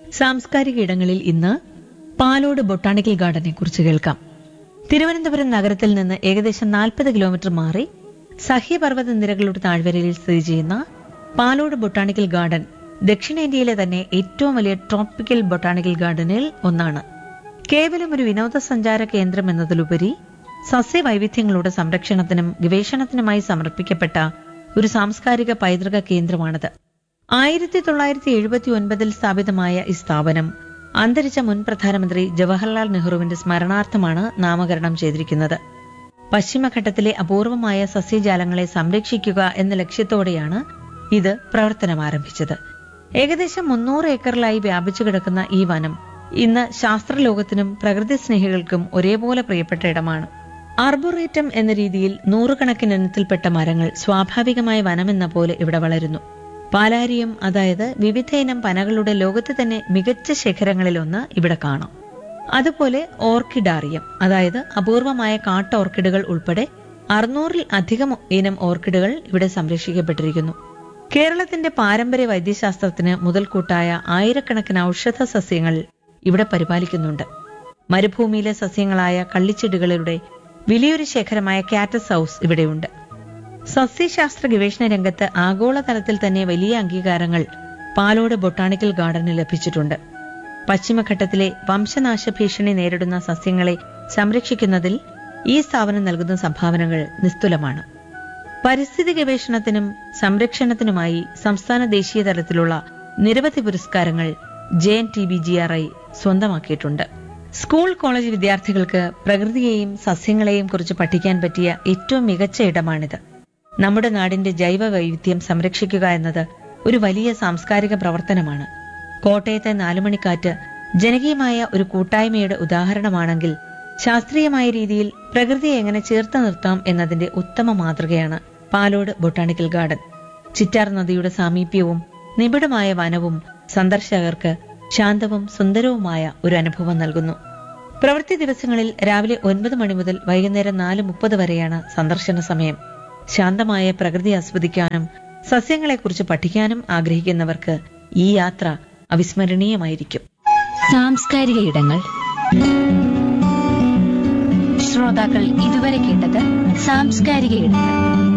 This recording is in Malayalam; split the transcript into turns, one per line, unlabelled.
സാംസ്കാരിക ഇടങ്ങളിൽ ഇന്ന് പാലോട് ബൊട്ടാണിക്കൽ ഗാർഡനെ കുറിച്ച് കേൾക്കാം തിരുവനന്തപുരം നഗരത്തിൽ നിന്ന് ഏകദേശം നാൽപ്പത് കിലോമീറ്റർ മാറി സഹ്യപർവ്വത നിരകളുടെ താഴ്വരയിൽ സ്ഥിതി ചെയ്യുന്ന പാലോട് ബൊട്ടാണിക്കൽ ഗാർഡൻ ദക്ഷിണേന്ത്യയിലെ തന്നെ ഏറ്റവും വലിയ ട്രോപ്പിക്കൽ ബൊട്ടാണിക്കൽ ഗാർഡനിൽ ഒന്നാണ് കേവലം ഒരു വിനോദസഞ്ചാര കേന്ദ്രം എന്നതിലുപരി സസ്യവൈവിധ്യങ്ങളുടെ സംരക്ഷണത്തിനും ഗവേഷണത്തിനുമായി സമർപ്പിക്കപ്പെട്ട ഒരു സാംസ്കാരിക പൈതൃക കേന്ദ്രമാണിത് ആയിരത്തി തൊള്ളായിരത്തി എഴുപത്തി ഒൻപതിൽ സ്ഥാപിതമായ ഈ സ്ഥാപനം അന്തരിച്ച മുൻ പ്രധാനമന്ത്രി ജവഹർലാൽ നെഹ്റുവിന്റെ സ്മരണാർത്ഥമാണ് നാമകരണം ചെയ്തിരിക്കുന്നത് പശ്ചിമഘട്ടത്തിലെ അപൂർവമായ സസ്യജാലങ്ങളെ സംരക്ഷിക്കുക എന്ന ലക്ഷ്യത്തോടെയാണ് ഇത് പ്രവർത്തനം ആരംഭിച്ചത് ഏകദേശം മുന്നൂറ് ഏക്കറിലായി വ്യാപിച്ചു കിടക്കുന്ന ഈ വനം ഇന്ന് ശാസ്ത്രലോകത്തിനും പ്രകൃതി സ്നേഹികൾക്കും ഒരേപോലെ പ്രിയപ്പെട്ട ഇടമാണ് ആർബോറേറ്റം എന്ന രീതിയിൽ നൂറുകണക്കിന് ഇനത്തിൽപ്പെട്ട മരങ്ങൾ സ്വാഭാവികമായ വനമെന്ന പോലെ ഇവിടെ വളരുന്നു പാലാരിയം അതായത് വിവിധ ഇനം പനകളുടെ ലോകത്തെ തന്നെ മികച്ച ശേഖരങ്ങളിലൊന്ന് ഇവിടെ കാണാം അതുപോലെ ഓർക്കിഡാറിയം അതായത് അപൂർവമായ കാട്ട ഓർക്കിഡുകൾ ഉൾപ്പെടെ അറുന്നൂറിൽ അധികം ഇനം ഓർക്കിഡുകൾ ഇവിടെ സംരക്ഷിക്കപ്പെട്ടിരിക്കുന്നു കേരളത്തിന്റെ പാരമ്പര്യ വൈദ്യശാസ്ത്രത്തിന് മുതൽക്കൂട്ടായ ആയിരക്കണക്കിന് ഔഷധ സസ്യങ്ങൾ ഇവിടെ പരിപാലിക്കുന്നുണ്ട് മരുഭൂമിയിലെ സസ്യങ്ങളായ കള്ളിച്ചെടികളുടെ വലിയൊരു ശേഖരമായ കാറ്റസ് ഹൗസ് ഇവിടെയുണ്ട് സസ്യശാസ്ത്ര ഗവേഷണ രംഗത്ത് ആഗോളതലത്തിൽ തന്നെ വലിയ അംഗീകാരങ്ങൾ പാലോട് ബൊട്ടാണിക്കൽ ഗാർഡന് ലഭിച്ചിട്ടുണ്ട് പശ്ചിമഘട്ടത്തിലെ വംശനാശ ഭീഷണി നേരിടുന്ന സസ്യങ്ങളെ സംരക്ഷിക്കുന്നതിൽ ഈ സ്ഥാപനം നൽകുന്ന സംഭാവനകൾ നിസ്തുലമാണ് പരിസ്ഥിതി ഗവേഷണത്തിനും സംരക്ഷണത്തിനുമായി സംസ്ഥാന ദേശീയ തലത്തിലുള്ള നിരവധി പുരസ്കാരങ്ങൾ J N T B G R I സ്വന്തമാക്കിയിട്ടുണ്ട് സ്കൂൾ കോളേജ് വിദ്യാർത്ഥികൾക്ക് പ്രകൃതിയെയും സസ്യങ്ങളെയും കുറിച്ച് പഠിക്കാൻ പറ്റിയ ഏറ്റവും മികച്ച ഇടമാണിത് നമ്മുടെ നാടിന്റെ ജൈവ വൈവിധ്യം സംരക്ഷിക്കുക എന്നത് ഒരു വലിയ സാംസ്കാരിക പ്രവർത്തനമാണ് കോട്ടയത്തെ നാലുമണിക്കാറ്റ് ജനകീയമായ ഒരു കൂട്ടായ്മയുടെ ഉദാഹരണമാണെങ്കിൽ ശാസ്ത്രീയമായ രീതിയിൽ പ്രകൃതിയെ എങ്ങനെ ചേർത്ത് നിർത്താം എന്നതിന്റെ ഉത്തമ മാതൃകയാണ് പാലോട് ബൊട്ടാണിക്കൽ ഗാർഡൻ ചിറ്റാർ നദിയുടെ സാമീപ്യവും നിബിഡമായ വനവും സന്ദർശകർക്ക് ശാന്തവും സുന്ദരവുമായ ഒരു അനുഭവം നൽകുന്നു പ്രവൃത്തി ദിവസങ്ങളിൽ രാവിലെ ഒൻപത് മണി മുതൽ വൈകുന്നേരം നാല് മുപ്പത് വരെയാണ് സന്ദർശന സമയം ശാന്തമായ പ്രകൃതി ആസ്വദിക്കാനും സസ്യങ്ങളെക്കുറിച്ച് പഠിക്കാനും ആഗ്രഹിക്കുന്നവർക്ക് ഈ യാത്ര അവിസ്മരണീയമായിരിക്കും
സാംസ്കാരിക ഇടങ്ങൾ ശ്രോതാക്കൾ ഇതുവരെ കേട്ടത് സാംസ്കാരിക ഇടങ്ങൾ